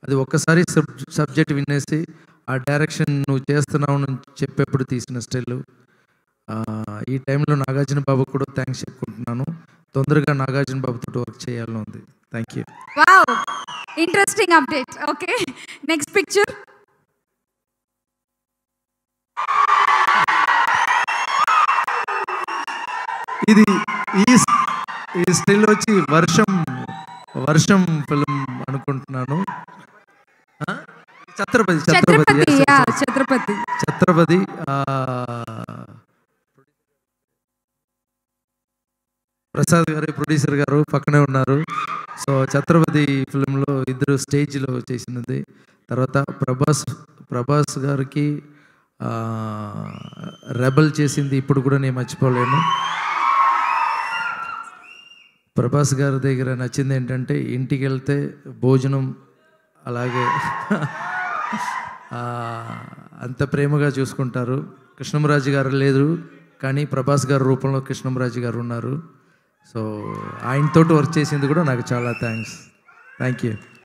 అది ఒక్కసారి sub subject వినేసి ఆ డైరెక్షన్ నువ్వు చేస్తున్నావు అని చెప్పేప్పుడు తీసిన స్టిల్ ఈ టైంలో నాగార్జున బాబు కూడా థ్యాంక్స్ చెప్పుకుంటున్నాను తొందరగా నాగార్జున బాబుతో వర్క్ చేయాలని ఉంది thank you wow interesting update okay next picture ఇది ఈ ఈ స్టిల్ వచ్చి వర్షం వర్షం ఫిల్మ్ అనుకుంటున్నాను ఆ? Chatrapathi Chatrapathi Chatrapathi yes, yes, yeah yes. Chatrapathi Chatrapathi ఆ, ప్రసాద్ గారు ప్రొడ్యూసర్ గారు పక్కనే ఉన్నారు సో ఛత్రపతి ఫిల్మ్లో ఇద్దరు స్టేజ్లో చేసినది తర్వాత ప్రభాస్ ప్రభాస్ గారికి రెబల్ చేసింది ఇప్పుడు కూడా నేను మర్చిపోలేను ప్రభాస్ గారి దగ్గర నచ్చింది ఏంటంటే ఇంటికి వెళ్తే భోజనం అలాగే ఆ, అంత ప్రేమగా చూసుకుంటారు కృష్ణంరాజు గారు లేదు కానీ ప్రభాస్ గారి రూపంలో కృష్ణంరాజు గారు ఉన్నారు సో ఆయనతోటి వర్క్ చేసింది కూడా నాకు చాలా థ్యాంక్స్ థ్యాంక్ యూ